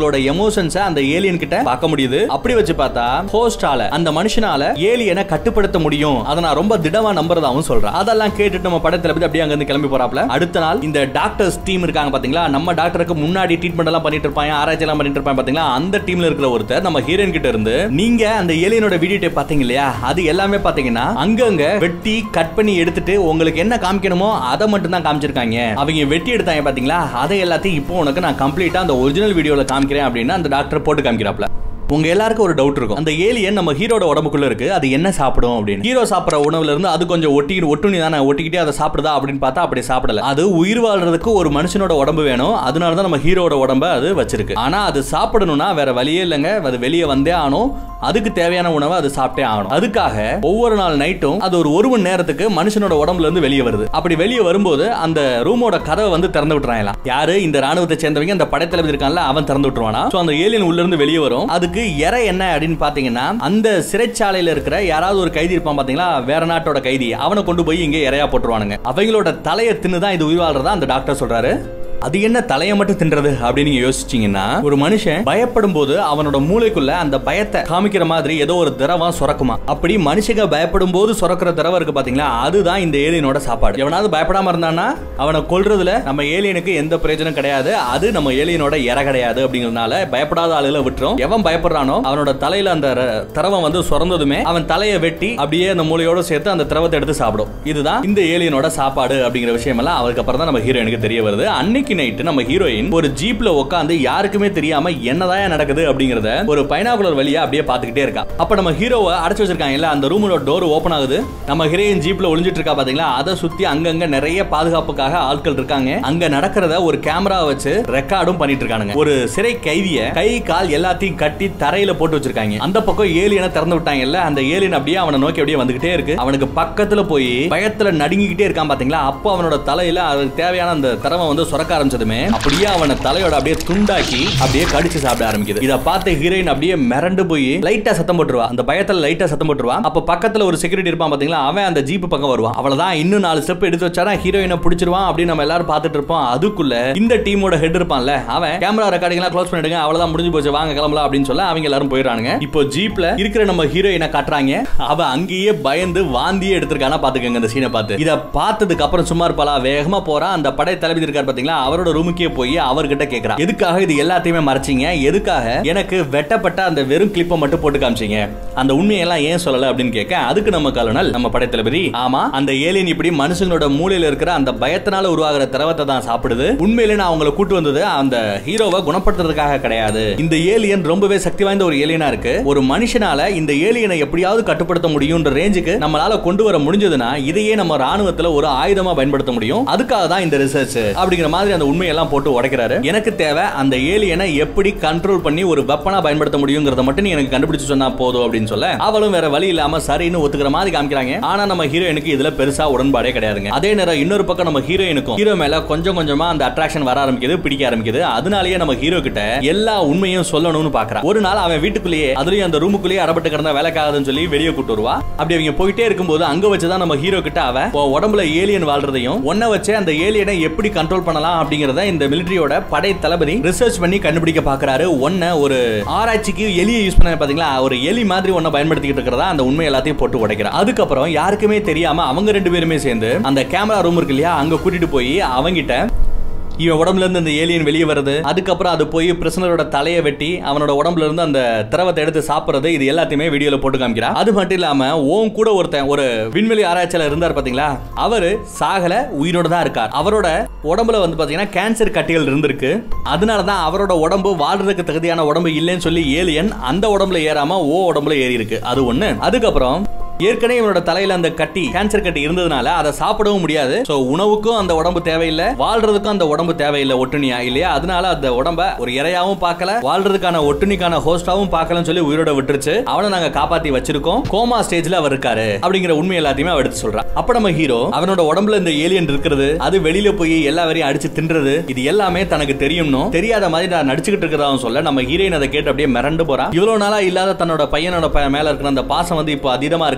எமோஷன்ஸ அந்த ஏலியன் கிட்ட பார்க்க முடியுது அப்படி வச்சு பார்த்தா ஹோஸ்டால அந்த மனுஷனால ஏலியனை கட்டுப்படுத்த முடியும் அதை நான் ரொம்ப திடமா நம்புறதாவும் சொல்றேன் அதெல்லாம் கேட்டுட்டு நம்ம படத்துல பத்தி அப்படியே அங்க இருந்து கிளம்பி போறாப்ல அடுத்த நாள் இந்த டாக்டர்ஸ் டீம் இருக்காங்க பாத்தீங்களா நம்ம டாக்டருக்கு முன்னாடி ட்ரீட்மெண்ட் எல்லாம் பண்ணிட்டு இருப்பாங்க ஆராய்ச்சி எல்லாம் பண்ணிட்டு இருப்பாங்க பாத்தீங்களா அந்த டீம்ல இருக்கிற ஒருத்தர் நம்ம ஹீரோயின் கிட்ட இருந்து நீங்க அந்த ஏலியனோட வீடியோ டேப் பாத்தீங்க இல்லையா அது எல்லாமே பாத்தீங்கன்னா அங்கங்க வெட்டி கட் பண்ணி எடுத்துட்டு உங்களுக்கு என்ன காமிக்கணுமோ அதை மட்டும் தான் காமிச்சிருக்காங்க அவங்க வெட்டி எடுத்தாங்க பாத்தீங்களா அதை எல்லாத்தையும் இப்போ உனக்கு நான் கம்ப்ளீட்டா அந்த ஒரிஜினல் வீடியோல காமிக்கிறேன் அப்படின்னு அந்த டாக்டர் போட்டு காமிக்கிறாப்ல உங்க எல்லாருக்கும் ஒரு டவுட் இருக்கும் அந்த ஏலியன் நம்ம ஹீரோட உடம்புக்குள்ள இருக்கு அது என்ன சாப்பிடும் அப்படின்னு ஹீரோ சாப்பிடுற உணவுல இருந்து அது கொஞ்சம் ஒட்டி ஒட்டுணி தானே ஒட்டிக்கிட்டே அதை சாப்பிடுதா அப்படின்னு பார்த்தா அப்படி சாப்பிடல அது உயிர் வாழ்றதுக்கு ஒரு மனுஷனோட உடம்பு வேணும் அதனால தான் நம்ம ஹீரோட உடம்ப அது வச்சிருக்கு ஆனா அது சாப்பிடணும்னா வேற வழியே இல்லைங்க அது வெளியே வந்தே ஆகணும் அதுக்கு தேவையான உணவை அது சாப்பிட்டே ஆகணும் அதுக்காக ஒவ்வொரு நாள் நைட்டும் அது ஒரு ஒரு மணி நேரத்துக்கு மனுஷனோட உடம்புல இருந்து வெளியே வருது அப்படி வெளியே வரும்போது அந்த ரூமோட கதவை வந்து திறந்து விட்டுறாங்களாம் யாரு இந்த ராணுவத்தை சேர்ந்தவங்க அந்த படைத்தளபதி இருக்கான்ல அவன் திறந்து விட்டுருவானா சோ அந்த ஏலியன் உள்ள இருந்து வெளியே வரும் அதுக்கு இறை என்ன அப்படின்னு பாத்தீங்கன்னா அந்த சிறைச்சாலையில இருக்கிற யாராவது ஒரு கைதி இருப்பான் பாத்தீங்களா வேற நாட்டோட கைதி அவனை கொண்டு போய் இங்க இறையா போட்டுருவானுங்க அவங்களோட தலையை தின்னு தான் இது உயிர் வாழ்றதா அந்த டாக்டர் சொல்றாரு அது என்ன தலையை மட்டும் தின்றது அப்படின்னு நீங்க யோசிச்சீங்கன்னா ஒரு மனுஷன் பயப்படும் போது அவனோட மூளைக்குள்ள அந்த பயத்தை காமிக்கிற மாதிரி ஏதோ ஒரு திரவம் சுரக்குமா அப்படி மனுஷங்க பயப்படும் போது சுரக்கிற திரவம் இருக்கு பாத்தீங்களா அதுதான் இந்த ஏலியனோட சாப்பாடு எவனாவது பயப்படாம இருந்தானா அவனை கொல்றதுல நம்ம ஏலியனுக்கு எந்த பிரயோஜனம் கிடையாது அது நம்ம ஏலியனோட இற கிடையாது அப்படிங்கறதுனால பயப்படாத ஆளுகளை விட்டுரும் எவன் பயப்படுறானோ அவனோட தலையில அந்த ர- திரவம் வந்து சுரந்ததுமே அவன் தலையை வெட்டி அப்படியே அந்த மூளையோட சேர்த்து அந்த திரவத்தை எடுத்து சாப்பிடும் இதுதான் இந்த ஏலியனோட சாப்பாடு அப்படிங்கிற விஷயம் எல்லாம் அவருக்கு அப்புறம் தான் நம்ம ஹீரோயினுக்கு தெரிய வருது அன்னைக்கு நைட்டு நம்ம ஹீரோயின் ஒரு ஜீப்ல உட்காந்து யாருக்குமே தெரியாம என்னதான் நடக்குது அப்படிங்கறத ஒரு பைனாகுலர் வழியா அப்படியே பாத்துக்கிட்டே இருக்கா அப்ப நம்ம ஹீரோவை அடைச்சு வச்சிருக்காங்க இல்ல அந்த ரூமோட டோர் ஓபன் ஆகுது நம்ம ஹீரோயின் ஜீப்ல ஒளிஞ்சிட்டு இருக்கா பாத்தீங்களா அதை சுத்தி அங்கங்க நிறைய பாதுகாப்புக்காக ஆட்கள் இருக்காங்க அங்க நடக்கிறத ஒரு கேமரா வச்சு ரெக்கார்டும் பண்ணிட்டு இருக்கானுங்க ஒரு சிறை கைதிய கை கால் எல்லாத்தையும் கட்டி தரையில போட்டு வச்சிருக்காங்க அந்த பக்கம் ஏலியனை திறந்து விட்டாங்கல்ல அந்த ஏலியன் அப்படியே அவனை நோக்கி அப்படியே வந்துகிட்டே இருக்கு அவனுக்கு பக்கத்துல போய் பயத்துல நடுங்கிக்கிட்டே இருக்கான் பாத்தீங்களா அப்போ அவனோட தலையில அதுக்கு தேவையான அந்த திரவம் வந்து சுரக்க ஆரம்பிச்சதுமே அப்படியே அவனை தலையோட அப்படியே துண்டாக்கி அப்படியே கடிச்சு சாப்பிட ஆரம்பிக்குது இத பார்த்த ஹீரோயின் அப்படியே மிரண்டு போய் லைட்டா சத்தம் போட்டுருவா அந்த பயத்துல லைட்டா சத்தம் போட்டுருவா அப்ப பக்கத்துல ஒரு செக்யூரிட்டி இருப்பான் பாத்தீங்களா அவன் அந்த ஜீப் பக்கம் வருவான் அவ்வளவுதான் இன்னும் நாலு ஸ்டெப் எடுத்து வச்சாரா ஹீரோயினை பிடிச்சிருவான் அப்படின்னு நம்ம எல்லாரும் பார்த்துட்டு இருப்போம் அதுக்குள்ள இந்த டீமோட ஹெட் இருப்பான்ல அவன் கேமரா ரெக்கார்டிங் எல்லாம் க்ளோஸ் பண்ணிடுங்க அவ்வளவுதான் முடிஞ்சு போச்சு வாங்க கிளம்பலாம் அப்படின்னு சொல்ல அவங்க எல்லாரும் போயிடுறானுங்க இப்போ ஜீப்ல இருக்கிற நம்ம ஹீரோயினை காட்டுறாங்க அவ அங்கேயே பயந்து வாந்தியே எடுத்திருக்கானா பாத்துக்கங்க இந்த சீனை பார்த்து இத பார்த்ததுக்கு அப்புறம் சும்மா இருப்பாளா வேகமா போறா அந்த படை தளபதி இருக்கார் பாத்தீங்களா அவரோட ரூமுக்கே போய் அவர்கிட்ட கேக்குறா எதுக்காக இது எல்லாத்தையுமே மறைச்சீங்க எதுக்காக எனக்கு வெட்டப்பட்ட அந்த வெறும் கிளிப்பை மட்டும் போட்டு காமிச்சீங்க அந்த உண்மையெல்லாம் ஏன் சொல்லல அப்படின்னு கேட்க அதுக்கு நம்ம கலனல் நம்ம படை தளபதி ஆமா அந்த ஏலியன் இப்படி மனுஷங்களோட மூளையில இருக்கிற அந்த பயத்தினால உருவாகிற திரவத்தை தான் சாப்பிடுது உண்மையில நான் அவங்கள கூட்டு வந்தது அந்த ஹீரோவை குணப்படுத்துறதுக்காக கிடையாது இந்த ஏலியன் ரொம்பவே சக்தி வாய்ந்த ஒரு ஏலியனா இருக்கு ஒரு மனுஷனால இந்த ஏலியனை எப்படியாவது கட்டுப்படுத்த முடியும்ன்ற ரேஞ்சுக்கு நம்மளால கொண்டு வர முடிஞ்சதுன்னா இதையே நம்ம ராணுவத்துல ஒரு ஆயுதமா பயன்படுத்த முடியும் அதுக்காக தான் இந்த ரிசர்ச் அப்படிங்கிற மாதிரி அந்த உண்மையெல்லாம் போட்டு உடைக்கிறாரு எனக்கு தேவை அந்த ஏலியனை எப்படி கண்ட்ரோல் பண்ணி ஒரு வெப்பனா பயன்படுத்த முடியுங்கிறத மட்டும் நீ எனக்கு கண்டுபிடிச்சு சொன்னா போதும் அப்படின்னு சொல்ல அவளும் வேற வழி இல்லாம சரின்னு ஒத்துக்கிற மாதிரி காமிக்கிறாங்க ஆனா நம்ம ஹீரோயினுக்கு இதுல பெருசா உடன்பாடே கிடையாதுங்க அதே நேரம் இன்னொரு பக்கம் நம்ம ஹீரோயினுக்கும் ஹீரோ மேல கொஞ்சம் கொஞ்சமா அந்த அட்ராக்ஷன் வர ஆரம்பிக்குது பிடிக்க ஆரம்பிக்குது அதனாலேயே நம்ம ஹீரோ கிட்ட எல்லா உண்மையும் சொல்லணும்னு பாக்குறா ஒரு நாள் அவன் வீட்டுக்குள்ளேயே அதுலயும் அந்த ரூமுக்குள்ளேயே அறப்பட்டு கிடந்தா வேலைக்காகுதுன்னு சொல்லி வெளியே கூட்டு வருவா அப்படி அவங்க போயிட்டே இருக்கும்போது அங்க வச்சுதான் நம்ம ஹீரோ கிட்ட அவ உன் உடம்புல ஏலியன் வாழ்றதையும் ஒன்ன வச்சு அந்த ஏலியனை எப்படி கண்ட்ரோல் பண்ணலாம் அப்படிங்கறத இந்த மிலிட்டரியோட படை தளபதி ரிசர்ச் பண்ணி கண்டுபிடிக்க பாக்குறாரு ஒன்ன ஒரு ஆராய்ச்சிக்கு எலியை யூஸ் பண்ண பாத்தீங்களா ஒரு எலி மாதிரி ஒன்ன பயன்படுத்திக்கிட்டு இருக்கிறதா அந்த உண்மை எல்லாத்தையும் போட்டு உடைக்கிறா அதுக்கப்புறம் யாருக்குமே தெரியாம அவங்க ரெண்டு பேருமே சேர்ந்து அந்த கேமரா ரூம் இருக்கு இல்லையா அங்க கூட்டிட்டு போய் அவங்கிட்ட இவன் உடம்புல இருந்து அந்த ஏலியன் வெளியே வருது அதுக்கப்புறம் அது போய் பிரசனரோட தலையை வெட்டி அவனோட உடம்புல இருந்து அந்த திரவத்தை எடுத்து சாப்பிடுறது இது எல்லாத்தையுமே வீடியோல போட்டு காமிக்கிறா அது மட்டும் இல்லாம ஓன் கூட ஒருத்தன் ஒரு விண்வெளி ஆராய்ச்சியாளர் இருந்தார் பாத்தீங்களா அவரு சாகல உயிரோட தான் இருக்கார் அவரோட உடம்புல வந்து பாத்தீங்கன்னா கேன்சர் கட்டிகள் இருந்திருக்கு அதனால தான் அவரோட உடம்பு வாழ்றதுக்கு தகுதியான உடம்பு இல்லைன்னு சொல்லி ஏலியன் அந்த உடம்புல ஏறாம ஓ உடம்புல ஏறி இருக்கு அது ஒண்ணு அதுக்கப்புறம் ஏற்கனவே இவனோட தலையில அந்த கட்டி கேன்சர் கட்டி இருந்ததுனால அதை சாப்பிடவும் முடியாது சோ உணவுக்கும் அந்த உடம்பு தேவையில்லை வாழ்றதுக்கும் அந்த உடம்பு தேவையில்லை ஒட்டுணியா இல்லையா அதனால அந்த உடம்ப ஒரு இரையாவும் பார்க்கல வாழ்றதுக்கான ஒட்டுணிக்கான ஹோஸ்டாவும் பார்க்கலன்னு சொல்லி உயிரோட விட்டுருச்சு அவனை நாங்க காப்பாத்தி வச்சிருக்கோம் கோமா ஸ்டேஜ்ல அவர் இருக்காரு அப்படிங்கிற உண்மை எல்லாத்தையுமே அவ எடுத்து சொல்றான் அப்ப நம்ம ஹீரோ அவனோட உடம்புல இந்த ஏலியன் இருக்கிறது அது வெளியில போய் எல்லா வரையும் அடிச்சு தின்றது இது எல்லாமே தனக்கு தெரியும்னும் தெரியாத மாதிரி நான் நடிச்சுக்கிட்டு இருக்கிறதாவும் சொல்ல நம்ம ஹீரோயின் அதை கேட்டு அப்படியே மிரண்டு போறான் இவ்வளவு நாளா இல்லாத தன்னோட பையனோட ப- மேல இருக்கிற அந்த பாசம் வந்து இப்போ அதீதமா இருக்கு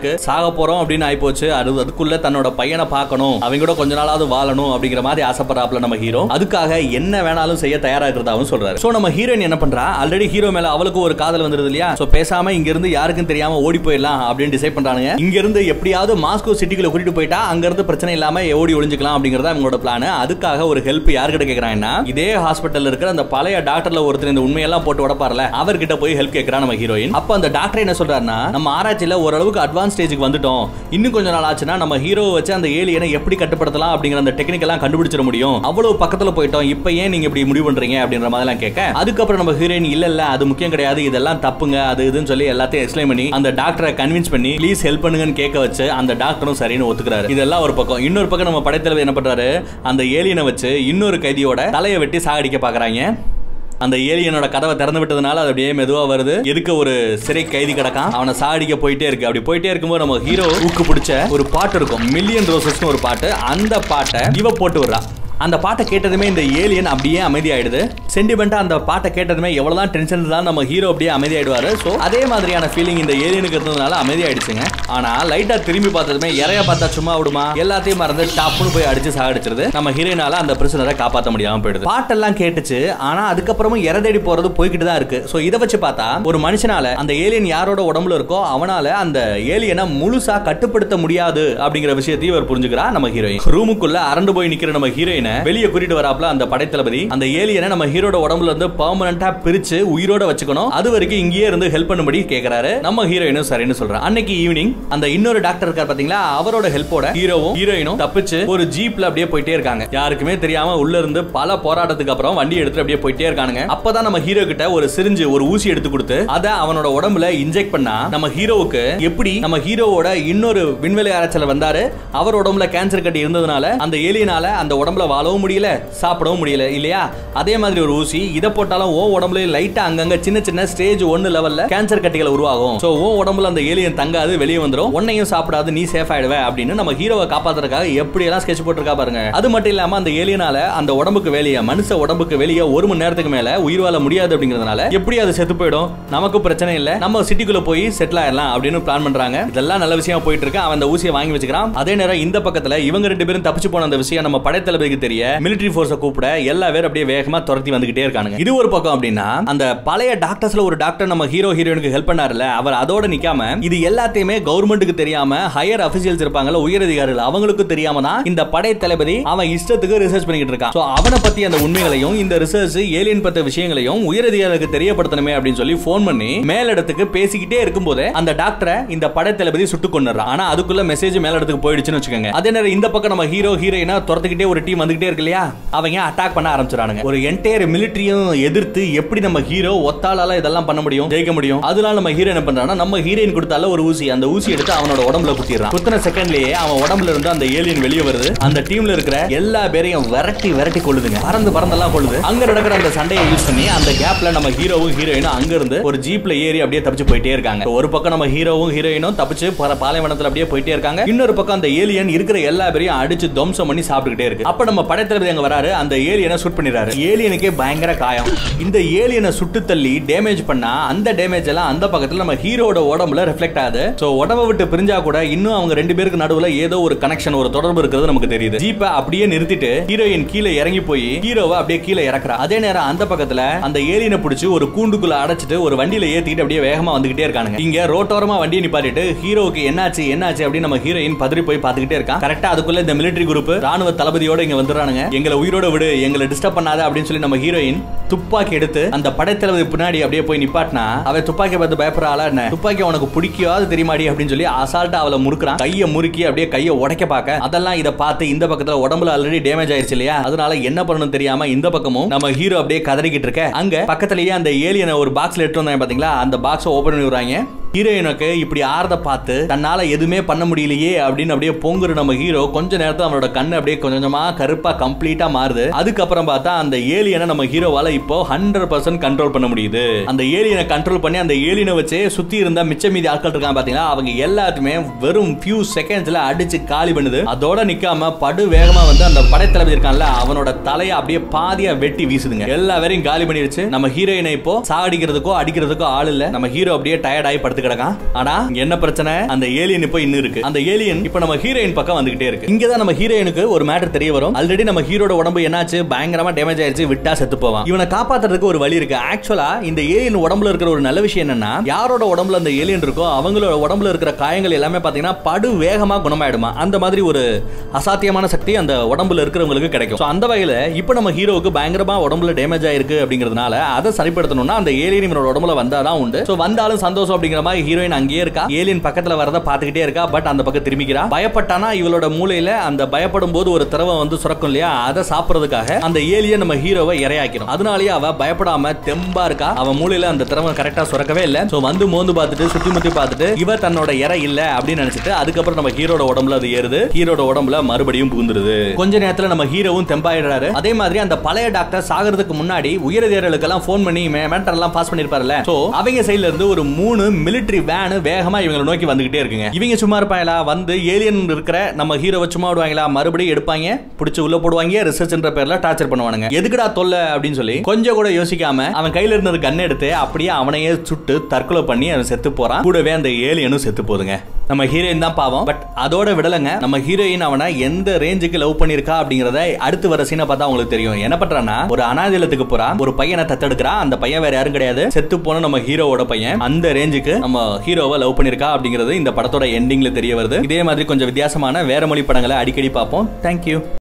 இருக்கு சாக போறோம் அப்படின்னு ஆயிப்போச்சு அது அதுக்குள்ள தன்னோட பையனை பார்க்கணும் அவங்க கூட கொஞ்ச நாளாவது வாழணும் அப்படிங்கிற மாதிரி ஆசைப்படுறாப்ல நம்ம ஹீரோ அதுக்காக என்ன வேணாலும் செய்ய தயாரா இருக்கிறதாவும் சொல்றாரு சோ நம்ம ஹீரோயின் என்ன பண்றா ஆல்ரெடி ஹீரோ மேல அவளுக்கு ஒரு காதல் வந்துருது இல்லையா சோ பேசாம இங்க இருந்து யாருக்கும் தெரியாம ஓடி போயிடலாம் அப்படின்னு டிசைட் பண்றானுங்க இங்க இருந்து எப்படியாவது மாஸ்கோ சிட்டிக்குள்ள கூட்டிட்டு போயிட்டா அங்க இருந்து பிரச்சனை இல்லாம ஓடி ஒளிஞ்சுக்கலாம் அப்படிங்கறத அவங்களோட பிளான் அதுக்காக ஒரு ஹெல்ப் யார்கிட்ட கேக்குறாங்கன்னா இதே ஹாஸ்பிட்டல்ல இருக்கிற அந்த பழைய டாக்டர்ல ஒருத்தர் இந்த உண்மையெல்லாம் போட்டு உடப்பார்ல அவர்கிட்ட போய் ஹெல்ப் கேட்கறா நம்ம ஹீரோயின் அப்ப அந்த டாக்டர் என்ன சொல்றாருன்னா நம்ம ஆராய்ச்சியில ஓரளவுக்கு அட்வான்ஸ் ஸ்டேஜுக்கு வந்துட்டோம் இன்னும் கொஞ்ச நாள் ஆச்சுன்னா நம்ம ஹீரோவை வச்சு அந்த ஏலியனை எப்படி கட்டுப்படுத்தலாம் அப்படிங்கிற அந்த டெக்னிக் எல்லாம் கண்டுபிடிச்சிட முடியும் அவ்வளவு பக்கத்துல போயிட்டோம் இப்ப ஏன் நீங்க இப்படி முடிவு பண்றீங்க அப்படின்ற மாதிரி எல்லாம் கேட்க அதுக்கப்புறம் நம்ம ஹீரோயின் இல்ல இல்ல அது முக்கியம் கிடையாது இதெல்லாம் தப்புங்க அது இதுன்னு சொல்லி எல்லாத்தையும் எக்ஸ்பிளைன் பண்ணி அந்த டாக்டரை கன்வின்ஸ் பண்ணி ப்ளீஸ் ஹெல்ப் பண்ணுங்கன்னு கேட்க வச்சு அந்த டாக்டரும் சரின்னு ஒத்துக்கிறாரு இதெல்லாம் ஒரு பக்கம் இன்னொரு பக்கம் நம்ம படைத்தலைவர் என்ன பண்றாரு அந்த ஏலியனை வச்சு இன்னொரு கைதியோட தலையை வெட்டி சாகடிக்க பாக்குறாங்க அந்த ஏலியனோட கதவை திறந்து விட்டதுனால அது அப்படியே மெதுவா வருது எதுக்கு ஒரு சிறை கைதி கிடக்கான் அவனை சாடிக்க போயிட்டே இருக்கு அப்படி போயிட்டே இருக்கும்போது நம்ம ஹீரோ ஊக்கு பிடிச்ச ஒரு பாட்டு இருக்கும் மில்லியன் ரோசஸ்னு ஒரு பாட்டு அந்த பாட்டை இவ போட்டு விடுறா அந்த பாட்டை கேட்டதுமே இந்த ஏலியன் அப்படியே அமைதியாயிடுது சென்டிமெண்டா அந்த பாட்டை கேட்டதுமே எவ்வளவுதான் டென்ஷன் இருந்தாலும் நம்ம ஹீரோ அப்படியே அமைதியாயிடுவாரு சோ அதே மாதிரியான ஃபீலிங் இந்த ஏலியனுக்கு இருந்ததுனால அமைதியாயிடுச்சுங்க ஆனா லைட்டா திரும்பி பார்த்ததுமே இறைய பார்த்தா சும்மா விடுமா எல்லாத்தையும் மறந்து டப்புன்னு போய் அடிச்சு சாகடிச்சிருது நம்ம ஹீரோயினால அந்த பிரச்சனை காப்பாற்ற முடியாம போயிடுது பாட்டெல்லாம் கேட்டுச்சு ஆனா அதுக்கப்புறமும் இறை தேடி போறது போய்கிட்டு தான் இருக்கு சோ இதை வச்சு பார்த்தா ஒரு மனுஷனால அந்த ஏலியன் யாரோட உடம்புல இருக்கோ அவனால அந்த ஏலியனை முழுசா கட்டுப்படுத்த முடியாது அப்படிங்கிற விஷயத்தையும் இவர் புரிஞ்சுக்கிறா நம்ம ஹீரோயின் ரூமுக்குள்ள அரண்டு போய் நிக்கிற நம்ம ஹீரோயினை வெளியே கூட்டிட்டு வராப்ல அந்த படைத்தளபதி அந்த ஏலியனை நம்ம ஹீரோட உடம்புல இருந்து பெர்மனண்டா பிரிச்சு உயிரோட வச்சுக்கணும் அது வரைக்கும் இங்கேயே இருந்து ஹெல்ப் பண்ணும்படி கேக்குறாரு நம்ம ஹீரோயினும் சரின்னு சொல்றான் அன்னைக்கு ஈவினிங் அந்த இன்னொரு டாக்டர் இருக்கார் பாத்தீங்களா அவரோட ஹெல்ப்போட ஹீரோவும் ஹீரோயினும் தப்பிச்சு ஒரு ஜீப்ல அப்படியே போயிட்டே இருக்காங்க யாருக்குமே தெரியாம உள்ள இருந்து பல போராட்டத்துக்கு அப்புறம் வண்டி எடுத்து அப்படியே போயிட்டே இருக்கானுங்க அப்பதான் நம்ம ஹீரோ கிட்ட ஒரு சிரிஞ்சு ஒரு ஊசி எடுத்து கொடுத்து அதை அவனோட உடம்புல இன்ஜெக்ட் பண்ணா நம்ம ஹீரோவுக்கு எப்படி நம்ம ஹீரோவோட இன்னொரு விண்வெளி ஆராய்ச்சியாளர் வந்தாரு அவர் உடம்புல கேன்சர் கட்டி இருந்ததுனால அந்த ஏலியனால அந்த உடம்புல வாழவும் முடியல சாப்பிடவும் முடியல இல்லையா அதே மாதிரி ஒரு ஊசி இதை போட்டாலும் ஓ உடம்புல லைட்டா அங்கங்க சின்ன சின்ன ஸ்டேஜ் ஒன்னு லெவல்ல கேன்சர் கட்டிகள் உருவாகும் சோ ஓ உடம்புல அந்த ஏலியன் தங்காது வெளியே வந்துரும் உன்னையும் சாப்பிடாது நீ சேஃப் ஆயிடுவ அப்படின்னு நம்ம ஹீரோவை காப்பாத்துறதுக்காக எப்படி எல்லாம் ஸ்கெட்ச் போட்டிருக்கா பாருங்க அது மட்டும் இல்லாம அந்த ஏலியனால அந்த உடம்புக்கு வெளியே மனுஷ உடம்புக்கு வெளியே ஒரு மணி நேரத்துக்கு மேல உயிர் வாழ முடியாது அப்படிங்கறதுனால எப்படி அது செத்து போயிடும் நமக்கு பிரச்சனை இல்ல நம்ம சிட்டிக்குள்ள போய் செட்டில் ஆயிடலாம் அப்படின்னு பிளான் பண்றாங்க இதெல்லாம் நல்ல விஷயம் போயிட்டு இருக்கு அவன் அந்த ஊசியை வாங்கி வச்சுக்கிறான் அதே நேரம் இந்த பக்கத்துல இவங்க ரெண்டு பேரும் தப்பிச்சு போன அந்த விஷயம் நம்ம படைத்தளபதிக்கு தெரிய மிலிட்டரி போர்ஸ கூப்பிட எல்லா பேரும் அப்படியே வேகமா துரத்தி வந்துகிட்டே இருக்கானுங்க இது ஒரு பக்கம் அப்படின்னா அந்த பழைய டாக்டர்ஸ்ல ஒரு டாக்டர் நம்ம ஹீரோ ஹீரோயினுக்கு ஹெல்ப் பண்ணாருல அவர் அதோட நிக்காம இது எல்லாத்தையுமே கவர்மெண்ட்டுக்கு தெரியாம ஹையர் அபிஷியல்ஸ் இருப்பாங்கல்ல உயர் அதிகாரிகள் அவங்களுக்கு தெரியாம தான் இந்த படை தளபதி அவன் இஷ்டத்துக்கு ரிசர்ச் பண்ணிக்கிட்டு இருக்கான் சோ அவனை பத்தி அந்த உண்மைகளையும் இந்த ரிசர்ச் ஏலியன் பத்த விஷயங்களையும் உயர் அதிகாரிகளுக்கு தெரியப்படுத்தணுமே அப்படின்னு சொல்லி போன் பண்ணி மேலிடத்துக்கு பேசிக்கிட்டே இருக்கும்போதே அந்த டாக்டரை இந்த படை தளபதி சுட்டு கொண்டுறான் ஆனா அதுக்குள்ள மெசேஜ் மேலிடத்துக்கு போயிடுச்சுன்னு வச்சுக்கோங்க அதே நேரம் இந்த பக்கம் நம்ம ஹீரோ ஹீரோயினா துரத்துக்கிட்டே ஒரு டீம் வந்துகிட்டே இருக்கு இல்லையா அவங்க அட்டாக் பண்ண ஆரம்பிச்சிடானுங்க ஒரு என்டையர் மிலிட்டரியும் எதிர்த்து எப்படி நம்ம ஹீரோ ஒத்தாளால இதெல்லாம் பண்ண முடியும் ஜெயிக்க முடியும் அதனால நம்ம ஹீரோ என்ன பண்றான்னா நம்ம ஹீரோயின் கொடுத்தால ஒரு ஊசி அந்த ஊசி எடுத்து அவனோட உடம்புல குத்திடுறான் குத்தின செகண்ட்லயே அவன் உடம்புல இருந்து அந்த ஏலியன் வெளியே வருது அந்த டீம்ல இருக்கிற எல்லா பேரையும் விரட்டி விரட்டி கொள்ளுதுங்க பறந்து பறந்தெல்லாம் கொள்ளுது அங்க நடக்கிற அந்த சண்டையை யூஸ் பண்ணி அந்த கேப்ல நம்ம ஹீரோவும் ஹீரோயினும் அங்க இருந்து ஒரு ஜீப்ல ஏறி அப்படியே தப்பிச்சு போயிட்டே இருக்காங்க ஒரு பக்கம் நம்ம ஹீரோவும் ஹீரோயினும் தப்பிச்சு பா- பாலைவனத்துல அப்படியே போயிட்டே இருக்காங்க இன்னொரு பக்கம் அந்த ஏலியன் இருக்கிற எல்லா பேரையும் அடிச்சு துவம்சம் பண்ணி சாப்பிட்டுக்கிட்டே இருக்கு அப்ப நம்ம படைத்தளபதி அங்க வராரு அந்த ஏலியனை சுட் பண்ணிடுறாரு ஏலியனுக்கே பயங்கர காயம் இந்த ஏலியனை சுட்டு தள்ளி டேமேஜ் பண்ணா அந்த டேமேஜ் எல்லாம் அந்த பக்கத்துல நம்ம ஹீரோட உடம்புல ரிஃப்ளெக்ட் ஆகுது சோ உடம்ப விட்டு பிரிஞ்சா கூட இன்னும் அவங்க ரெண்டு பேருக்கு நடுவுல ஏதோ ஒரு கனெக்ஷன் ஒரு தொடர்பு இருக்கிறது நமக்கு தெரியுது ஜீப்பை அப்படியே நிறுத்திட்டு ஹீரோயின் கீழே இறங்கி போய் ஹீரோவை அப்படியே கீழே இறக்குறா அதே நேரம் அந்த பக்கத்துல அந்த ஏலியனை பிடிச்சி ஒரு கூண்டுக்குள்ள அடைச்சிட்டு ஒரு வண்டியில ஏத்திட்டு அப்படியே வேகமா வந்துகிட்டே இருக்கானுங்க இங்க ரோட்டோரமா வண்டியை நிப்பாட்டிட்டு ஹீரோவுக்கு என்னாச்சு என்னாச்சு அப்படின்னு நம்ம ஹீரோயின் பதறி போய் பாத்துக்கிட்டே இருக்கான் கரெக்டா அதுக்குள்ள இந்த மிலிட்டரி குரூப் ராணுவ தளபதியோட இங்க வந்துடுறானுங்க எங்களை உயிரோட விடு எங்களை டிஸ்டர்ப் பண்ணாத அப்படின்னு சொல்லி நம்ம ஹீரோயின் துப்பாக்கி எடுத்து அந்த படைத்தளபதி பின்னாடி அப்படியே போய் நிப்பாட்டினா அவ துப்பாக்கி பார்த்து பயப்படுற ஆளா என்ன துப்பாக்கி உனக்கு பிடிக்காது தெரியுமாடி அப்படின்னு சொல்லி அசால்ட்டா அவளை முறுக்குறான் கையை முறுக்கி அப்படியே கையை உடைக்க பார்க்க அதெல்லாம் இதை பார்த்து இந்த பக்கத்துல உடம்புல ஆல்ரெடி டேமேஜ் ஆயிருச்சு இல்லையா அதனால என்ன பண்ணணும் தெரியாம இந்த பக்கமும் நம்ம ஹீரோ அப்படியே கதறிக்கிட்டு இருக்க அங்க பக்கத்துலயே அந்த ஏலியனை ஒரு பாக்ஸ்ல எடுத்து வந்தாங்க பாத்தீங்களா அந்த பாக்ஸை ஓபன் பண்ணி விடுறாங்க ஹீரோயினுக்கு இப்படி ஆறத பார்த்து தன்னால எதுவுமே பண்ண முடியலையே அப்படின்னு அப்படியே பொங்குற நம்ம ஹீரோ கொஞ்ச நேரத்துல அவனோட கண்ணு அப்படியே கொஞ்சம் கொஞ்சமா கருப்பா கம்ப்ளீட்டா மாறுது அதுக்கப்புறம் பார்த்தா அந்த ஏலியனை நம்ம ஹீரோவால இப்போ ஹண்ட்ரட் பர்சன்ட் கண்ட்ரோல் பண்ண முடியுது அந்த ஏலியனை கண்ட்ரோல் பண்ணி அந்த ஏலியனை வச்சு சுத்தி இருந்த மிச்ச மீதி ஆட்கள் இருக்காங்க பாத்தீங்களா அவங்க எல்லாத்துமே வெறும் ஃபியூ செகண்ட்ஸ்ல அடிச்சு காலி பண்ணுது அதோட நிக்காம படு வேகமா வந்து அந்த படைத்தளபதி இருக்கான்ல அவனோட தலையை அப்படியே பாதியா வெட்டி வீசுதுங்க எல்லா பேரையும் காலி பண்ணிடுச்சு நம்ம ஹீரோயினை இப்போ சாடிக்கிறதுக்கோ அடிக்கிறதுக்கோ ஆள் இல்ல நம்ம ஹீரோ அப்படியே டயர்ட் ஆகி படுத்து படுத்து கிடக்கான் ஆனா இங்க என்ன பிரச்சனை அந்த ஏலியன் இப்போ இன்னும் இருக்கு அந்த ஏலியன் இப்போ நம்ம ஹீரோயின் பக்கம் வந்துகிட்டே இருக்கு இங்க தான் நம்ம ஹீரோயினுக்கு ஒரு மேட்டர் தெரிய வரும் ஆல்ரெடி நம்ம ஹீரோட உடம்பு என்னாச்சு பயங்கரமா டேமேஜ் ஆயிருச்சு விட்டா செத்து போவான் இவனை காப்பாத்துறதுக்கு ஒரு வழி இருக்கு ஆக்சுவலா இந்த ஏலியன் உடம்புல இருக்கிற ஒரு நல்ல விஷயம் என்னன்னா யாரோட உடம்புல அந்த ஏலியன் இருக்கோ அவங்களோட உடம்புல இருக்கிற காயங்கள் எல்லாமே பாத்தீங்கன்னா படு வேகமா குணமாயிடுமா அந்த மாதிரி ஒரு அசாத்தியமான சக்தி அந்த உடம்புல இருக்கிறவங்களுக்கு கிடைக்கும் So, அந்த வகையில இப்போ நம்ம ஹீரோவுக்கு பயங்கரமா உடம்புல டேமேஜ் ஆயிருக்கு அப்படிங்கிறதுனால அதை சரிப்படுத்தணும்னா அந்த ஏலியன் இவனோட உடம்புல வந்தாதான் உண்டு ஸோ வந்தாலும் சந்தோஷம் அப்படிங்கிற மாதிரி ஹீரோயின் அங்கேயே இருக்கா ஏலியன் பக்கத்துல வரத பார்த்துக்கிட்டே இருக்கா பட் அந்த பக்கம் திரும்பிக்கிறா பயப்பட்டானா இவளோட மூளையில அந்த பயப்படும் போது ஒரு திரவம் வந்து சுரக்கும் இல்லையா அதை சாப்பிடுறதுக்காக அந்த ஏலியன் நம்ம ஹீரோவை இரையாக்கணும் அதனாலேயே அவ பயப்படாம தெம்பா இருக்கா அவன் மூளையில அந்த திரவம் கரெக்டா சுரக்கவே இல்லை ஸோ வந்து மோந்து பார்த்துட்டு சுத்தி முத்தி பார்த்துட்டு இவ தன்னோட இறை இல்ல அப்படின்னு நினைச்சிட்டு அதுக்கப்புறம் நம்ம ஹீரோட உடம்புல அது ஏறுது ஹீரோட உடம்புல மறுபடியும் புகுந்துருது கொஞ்ச நேரத்துல நம்ம ஹீரோவும் தெம்பாயிடுறாரு அதே மாதிரி அந்த பழைய டாக்டர் சாகிறதுக்கு முன்னாடி உயரதிகாரிகளுக்கெல்லாம் ஃபோன் பண்ணி மேட்டர் எல்லாம் பாஸ் பண்ணிருப்பாருல்ல சோ அவங்க சைடுல இருந்து ஒரு மூணு மிலிட்டரி வேன் வேகமா இவங்களை நோக்கி வந்துகிட்டே இருக்குங்க இவங்க சும்மா இருப்பாங்களா வந்து ஏலியன் இருக்கிற நம்ம ஹீரோவை சும்மா விடுவாங்களா மறுபடியும் எடுப்பாங்க பிடிச்சு உள்ள போடுவாங்க ரிசர்ச்ன்ற பேர்ல டார்ச்சர் பண்ணுவானுங்க எதுக்குடா தொல்லை அப்படின்னு சொல்லி கொஞ்சம் கூட யோசிக்காம அவன் கையில இருந்த கன் எடுத்து அப்படியே அவனையே சுட்டு தற்கொலை பண்ணி அவன் செத்து போறான் கூடவே அந்த ஏலியனும் செத்து போகுதுங்க நம்ம ஹீரோயின் தான் பாவம் பட் அதோட விடலைங்க நம்ம ஹீரோயின் அவனை எந்த ரேஞ்சுக்கு லவ் பண்ணிருக்கா அப்படிங்கறத அடுத்து வர சீனை பார்த்தா உங்களுக்கு தெரியும் என்ன பண்றான்னா ஒரு அனாதிலத்துக்கு போறா ஒரு பையனை தத்தெடுக்கிறா அந்த பையன் வேற யாரும் கிடையாது செத்து போன நம்ம ஹீரோவோட பையன் அந்த ரேஞ்சுக்கு நம்ம ஹீரோவை லவ் பண்ணிருக்கா அப்படிங்கிறது இந்த படத்தோட எண்டிங்ல தெரிய வருது இதே மாதிரி கொஞ்சம் வித்தியாசமான வேற மொழி படங்களை அடிக்கடி பார்ப்போம் தேங்க்யூ